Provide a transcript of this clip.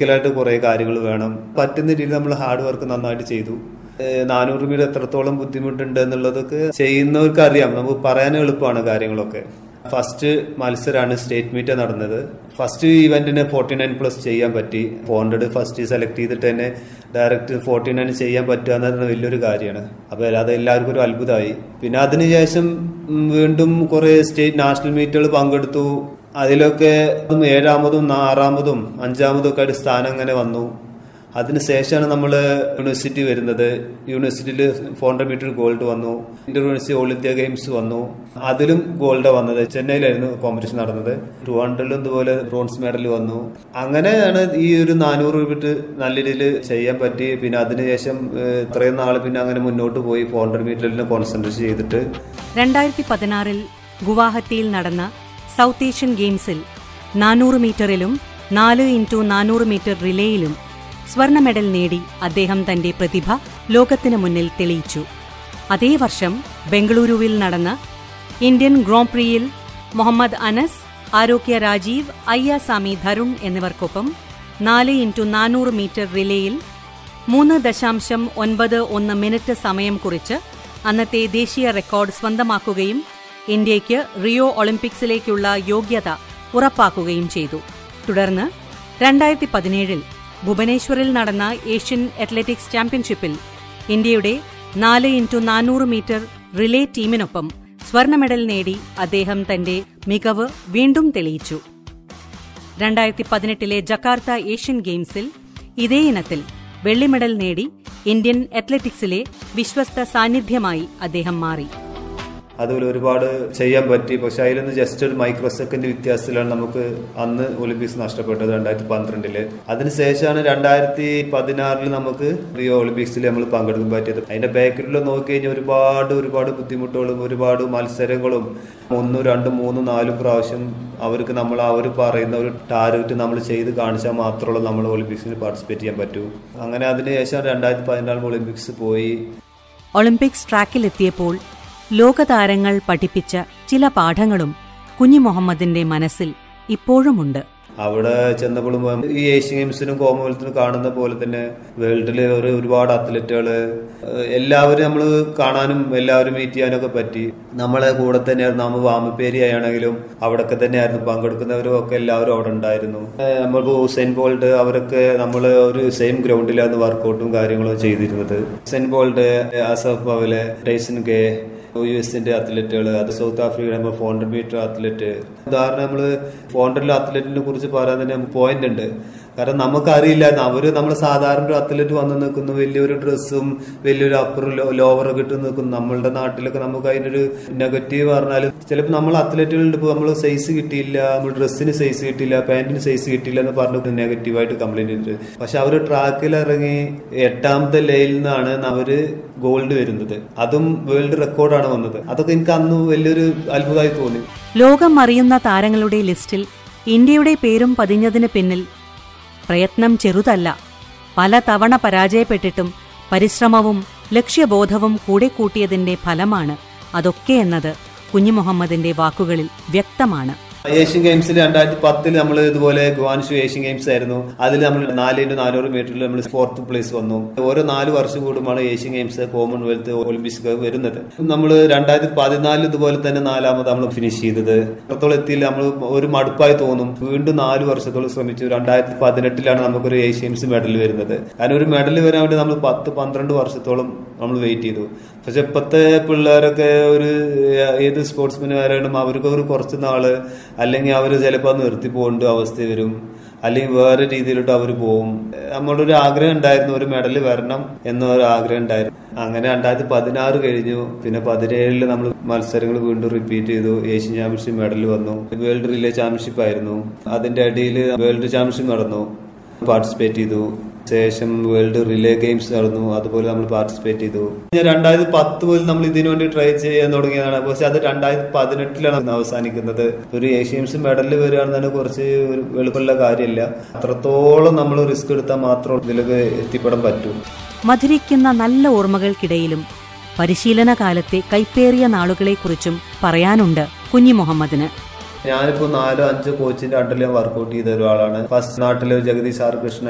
ഫിസിക്കലായിട്ട് കുറെ കാര്യങ്ങൾ വേണം പറ്റുന്ന രീതിയിൽ നമ്മൾ ഹാർഡ് വർക്ക് നന്നായിട്ട് ചെയ്തു ഏഹ് നാനൂറ് മീറ്റർ എത്രത്തോളം ബുദ്ധിമുട്ടുണ്ട് എന്നുള്ളതൊക്കെ ചെയ്യുന്നവർക്ക് അറിയാം നമുക്ക് പറയാൻ എളുപ്പമാണ് കാര്യങ്ങളൊക്കെ ഫസ്റ്റ് മത്സരമാണ് സ്റ്റേറ്റ് മീറ്റ് നടന്നത് ഫസ്റ്റ് ഇവന്റിന് ഫോർട്ടി നയൻ പ്ലസ് ചെയ്യാൻ പറ്റി ഫോർ ഹൺഡ്രഡ് ഫസ്റ്റ് സെലക്ട് ചെയ്തിട്ട് തന്നെ ഡയറക്റ്റ് ഫോർട്ടി നയൻ ചെയ്യാൻ പറ്റുക എന്ന് പറഞ്ഞാൽ വലിയൊരു കാര്യമാണ് അപ്പൊ അത് എല്ലാവർക്കും ഒരു അത്ഭുതമായി പിന്നെ അതിനുശേഷം ഉം, വീണ്ടും കുറെ സ്റ്റേറ്റ് നാഷണൽ മീറ്റുകൾ പങ്കെടുത്തു അതിലൊക്കെ ഏഴാമതും ആറാമതും അഞ്ചാമതും ഒക്കെ ആയിട്ട് സ്ഥാനം അങ്ങനെ വന്നു അതിനുശേഷമാണ് നമ്മൾ യൂണിവേഴ്സിറ്റി വരുന്നത് യൂണിവേഴ്സിറ്റിയിൽ ഫോർ ഹൺഡ്രഡ് മീറ്റർ ഗോൾഡ് വന്നു inter university all India games വന്നു അതിലും ഗോൾഡ് വന്നത് ചെന്നൈയിലായിരുന്നു കോമ്പറ്റീഷൻ നടന്നത് ടു ഹൺഡ്രഡിലും ഇതുപോലെ ബ്രോൺസ് മെഡൽ വന്നു അങ്ങനെയാണ് ഈ ഒരു നാനൂറ് മീറ്റർ നല്ല രീതിയിൽ ചെയ്യാൻ പറ്റി പിന്നെ അതിനുശേഷം ഏഹ്, ഇത്രയും നാൾ പിന്നെ അങ്ങനെ മുന്നോട്ട് പോയി ഫോർ ഹൺഡ്രഡ് മീറ്ററിൽ കോൺസെൻട്രേറ്റ് ചെയ്തിട്ട് രണ്ടായിരത്തി പതിനാറിൽ ഗുവാഹത്തിയിൽ നടന്ന സൗത്ത് ഏഷ്യൻ ഗെയിംസിൽ നാനൂറ് മീറ്ററിലും നാല് ഇൻറ്റു നാനൂറ് മീറ്റർ റിലേയിലും സ്വർണ്ണ മെഡൽ നേടി അദ്ദേഹം തന്റെ പ്രതിഭ ലോകത്തിനു മുന്നിൽ തെളിയിച്ചു അതേ വർഷം ബംഗളൂരുവിൽ നടന്ന ഇന്ത്യൻ ഗ്രോംപ്രിയിൽ മുഹമ്മദ് അനസ് ആരോഗ്യ രാജീവ് അയ്യാസാമി ധരുൺ എന്നിവർക്കൊപ്പം നാല് ഇൻറ്റു നാനൂറ് മീറ്റർ റിലേയിൽ മൂന്ന് ദശാംശം ഒൻപത് ഒന്ന് മിനിറ്റ് സമയം കുറിച്ച് അന്നത്തെ ദേശീയ റെക്കോർഡ് സ്വന്തമാക്കുകയും ഇന്ത്യയ്ക്ക് റിയോ ഒളിമ്പിക്സിലേക്കുള്ള യോഗ്യത ഉറപ്പാക്കുകയും ചെയ്തു തുടർന്ന് രണ്ടായിരത്തി പതിനേഴിൽ ഭുവനേശ്വറിൽ നടന്ന ഏഷ്യൻ അത്ലറ്റിക്സ് ചാമ്പ്യൻഷിപ്പിൽ ഇന്ത്യയുടെ നാല് ഇൻറ്റു നാനൂറ് മീറ്റർ റിലേ ടീമിനൊപ്പം സ്വർണ്ണ മെഡൽ നേടി അദ്ദേഹം തന്റെ മികവ് വീണ്ടും തെളിയിച്ചു രണ്ടായിരത്തി പതിനെട്ടിലെ ജക്കാർത്ത ഏഷ്യൻ ഗെയിംസിൽ ഇതേ ഇനത്തിൽ വെള്ളി മെഡൽ നേടി ഇന്ത്യൻ അത്ലറ്റിക്സിലെ വിശ്വസ്ത സാന്നിധ്യമായി അദ്ദേഹം മാറി അതുപോലെ ഒരുപാട് ചെയ്യാൻ പറ്റി പക്ഷെ അതിലൊന്ന് ജസ്റ്റ് ഒരു മൈക്രോ സെക്കൻഡ് വ്യത്യാസത്തിലാണ് നമുക്ക് അന്ന് ഒളിമ്പിക്സ് നഷ്ടപ്പെട്ടത് രണ്ടായിരത്തി പന്ത്രണ്ടില് അതിനുശേഷമാണ് രണ്ടായിരത്തി പതിനാറിൽ നമുക്ക് റിയോ ഒളിമ്പിക്സിൽ നമ്മൾ പങ്കെടുക്കാൻ പറ്റിയത് അതിന്റെ ബാക്കിലുള്ള നോക്കി കഴിഞ്ഞാൽ ഒരുപാട് ഒരുപാട് ബുദ്ധിമുട്ടുകളും ഒരുപാട് മത്സരങ്ങളും ഒന്നും രണ്ടും മൂന്നും നാലും പ്രാവശ്യം അവർക്ക് നമ്മൾ അവർ പറയുന്ന ഒരു ടാർഗറ്റ് നമ്മൾ ചെയ്ത് കാണിച്ചാൽ മാത്രമുള്ള നമ്മൾ ഒളിമ്പിക്സിൽ പാർട്ടിസിപ്പേറ്റ് ചെയ്യാൻ പറ്റൂ അങ്ങനെ അതിനുശേഷം രണ്ടായിരത്തി പതിനാലിൽ ഒളിമ്പിക്സ് പോയി ഒളിമ്പിക്സ് ട്രാക്കിലെത്തിയപ്പോൾ ലോകതാരങ്ങൾ പഠിപ്പിച്ച ചില പാഠങ്ങളും കുഞ്ഞി മുഹമ്മദിന്റെ മനസ്സിൽ ഇപ്പോഴുമുണ്ട് അവിടെ ചെന്നപ്പോഴും ഈ ഏഷ്യൻ ഗെയിംസിനും കോമൺവെൽത്തിനും കാണുന്ന പോലെ തന്നെ വേൾഡില് ഒരു ഒരുപാട് അത്ലറ്റുകള് ഏഹ് എല്ലാവരും നമ്മൾ കാണാനും എല്ലാവരും മീറ്റ് ചെയ്യാനും ഒക്കെ പറ്റി നമ്മളെ കൂടെ തന്നെയായിരുന്നു നമ്മൾ വാമപ്പേരിയാണെങ്കിലും അവിടെയൊക്കെ തന്നെയായിരുന്നു പങ്കെടുക്കുന്നവരും ഒക്കെ എല്ലാവരും അവിടെ ഉണ്ടായിരുന്നു ഏഹ് നമ്മൾക്ക് സെന്റ് ബോൾട്ട് അവരൊക്കെ നമ്മൾ ഒരു സെയിം ഗ്രൗണ്ടിലാണ് വർക്കൗട്ടും കാര്യങ്ങളും ചെയ്തിരുന്നത് സെന്റ് Bolt Asafa Powell Tyson K U എസിന്റെ അത്ലറ്റുകൾ അത് സൗത്ത് ആഫ്രിക്കയുടെ നമ്മൾ ഫോർ ഹൺഡ്രഡ് മീറ്റർ അത്ലറ്റ് ഉദാഹരണം നമ്മള് ഫോർ ഹൺഡ്രഡ് അത്ലറ്റിനെ കുറിച്ച് പറയാൻ തന്നെ പോയിന്റ് ഉണ്ട് കാരണം നമുക്കറിയില്ലായിരുന്നു അവര് നമ്മൾ സാധാരണ ഒരു അത്ലറ്റ് വന്ന് നിൽക്കുന്നു വലിയൊരു ഡ്രസ്സും വലിയൊരു അപ്പറും ലോവറൊക്കെ ഇട്ട് നിൽക്കുന്നു നമ്മളുടെ നാട്ടിലൊക്കെ നമുക്ക് അതിനൊരു നെഗറ്റീവ് പറഞ്ഞാൽ ചിലപ്പോൾ നമ്മൾ അത്ലറ്റുകളുണ്ട് ഇപ്പോൾ നമ്മൾ സൈസ് കിട്ടിയില്ല നമ്മൾ ഡ്രസ്സിന് സൈസ് കിട്ടിയില്ല പാന്റിന് സൈസ് കിട്ടിയില്ല എന്ന് പറഞ്ഞു നെഗറ്റീവായിട്ട് കംപ്ലൈന്റ് ചെയ്തിട്ട് പക്ഷെ അവർ ട്രാക്കിൽ ഇറങ്ങി എട്ടാമത്തെ ലൈനിൽ നിന്നാണ് അവര് ഗോൾഡ് വരുന്നത് അതും വേൾഡ് റെക്കോർഡാണ് വന്നത് അതൊക്കെ എനിക്ക് അന്ന് വലിയൊരു അത്ഭുതമായി തോന്നി ലോകം അറിയുന്ന താരങ്ങളുടെ ലിസ്റ്റിൽ ഇന്ത്യയുടെ പേരും പതിഞ്ഞതിന് പിന്നിൽ പ്രയത്നം ചെറുതല്ല പല തവണ പരാജയപ്പെട്ടിട്ടും പരിശ്രമവും ലക്ഷ്യബോധവും കൂടെ കൂട്ടിയതിന്റെ ഫലമാണ് അതൊക്കെ എന്നത് കുഞ്ഞുമുഹമ്മദിന്റെ വാക്കുകളിൽ വ്യക്തമാണ് ഏഷ്യൻ ഗെയിംസിൽ രണ്ടായിരത്തി പത്തിൽ നമ്മൾ ഇതുപോലെ ഗുവാൻഷു ഏഷ്യൻ ഗെയിംസ് ആയിരുന്നു അതിൽ നമ്മൾ നാല് ഇൻറ്റു നാനൂറ് മീറ്ററിൽ നമ്മൾ ഫോർത്ത് പ്ലേസ് വന്നു ഓരോ നാല് വർഷം കൂടുമ്പോൾ ഏഷ്യൻ ഗെയിംസ് കോമൺവെൽത്ത് ഒളിമ്പിക്സ് ഒക്കെ വരുന്നത് നമ്മൾ രണ്ടായിരത്തി പതിനാലിൽ ഇതുപോലെ തന്നെ നാലാമത് നമ്മൾ ഫിനിഷ് ചെയ്തത് അത്രത്തോളം എത്തിയില്ല നമ്മൾ ഒരു മടുപ്പായി തോന്നും വീണ്ടും നാല് വർഷത്തോളം ശ്രമിച്ചു രണ്ടായിരത്തി പതിനെട്ടിലാണ് നമുക്കൊരു ഏഷ്യൻ ഗെയിംസ് മെഡൽ വരുന്നത് കാരണം ഒരു മെഡൽ വരാൻ വേണ്ടി നമ്മൾ പത്ത് പന്ത്രണ്ട് വർഷത്തോളം നമ്മൾ വെയിറ്റ് ചെയ്തു പക്ഷെ ഇപ്പോഴത്തെ പിള്ളേരൊക്കെ ഒരു ഏത് സ്പോർട്സ്മാൻമാരാണ് അവർക്ക് ഒരു കുറച്ച് നാള് അല്ലെങ്കിൽ അവർ ചിലപ്പോൾ നിർത്തി പോകേണ്ട അവസ്ഥ വരും അല്ലെങ്കിൽ വേറെ രീതിയിലോട്ട് അവർ പോവും നമ്മുടെ ഒരു ആഗ്രഹം ഉണ്ടായിരുന്നു ഒരു മെഡൽ വരണം എന്നൊരു ആഗ്രഹം ഉണ്ടായിരുന്നു അങ്ങനെ രണ്ടായിരത്തി പതിനാറ് കഴിഞ്ഞു പിന്നെ പതിനേഴില് നമ്മൾ മത്സരങ്ങൾ വീണ്ടും റിപ്പീറ്റ് ചെയ്തു ഏഷ്യൻ ചാമ്പ്യൻഷിപ്പ് മെഡൽ വന്നു വേൾഡ് റിലേ ചാമ്പ്യൻഷിപ്പ് ആയിരുന്നു അതിന്റെ അടിയിൽ വേൾഡ് ചാമ്പ്യൻഷിപ്പ് നടന്നു പാർട്ടിസിപ്പേറ്റ് ചെയ്തു ശേഷം വേൾഡ് റിലേ ഗെയിംസ് നടന്നു അതുപോലെ നമ്മൾ പാർട്ടിസിപ്പേറ്റ് ചെയ്തു രണ്ടായിരത്തി പത്ത് മുതൽ നമ്മൾ ഇതിനു വേണ്ടി ട്രൈ ചെയ്യാൻ തുടങ്ങിയതാണ് പക്ഷെ അത് രണ്ടായിരത്തി പതിനെട്ടിലാണ് അവസാനിക്കുന്നത് ഒരു ഏഷ്യൻ ഗെയിംസ് മെഡൽ വരികയാണെന്ന് കുറച്ച് ഒരു എളുപ്പമുള്ള കാര്യമില്ല അത്രത്തോളം നമ്മൾ റിസ്ക് എടുത്താൽ മാത്രം ഇതിലൊക്കെ എത്തിപ്പെടാൻ പറ്റൂ മധുരിക്കുന്ന നല്ല ഓർമ്മകൾക്കിടയിലും പരിശീലന കാലത്തെ കൈപ്പേറിയ നാളുകളെക്കുറിച്ചും പറയാനുണ്ട് കുഞ്ഞി മുഹമ്മദിന് ഞാനിപ്പോ നാലോ അഞ്ചോ കോച്ചിന്റെ അണ്ടറിൽ വർക്കൗട്ട് ചെയ്ത ഒരാളാണ് ഫസ്റ്റ് നാട്ടിലെ ജഗദീഷ് ആർ കൃഷ്ണ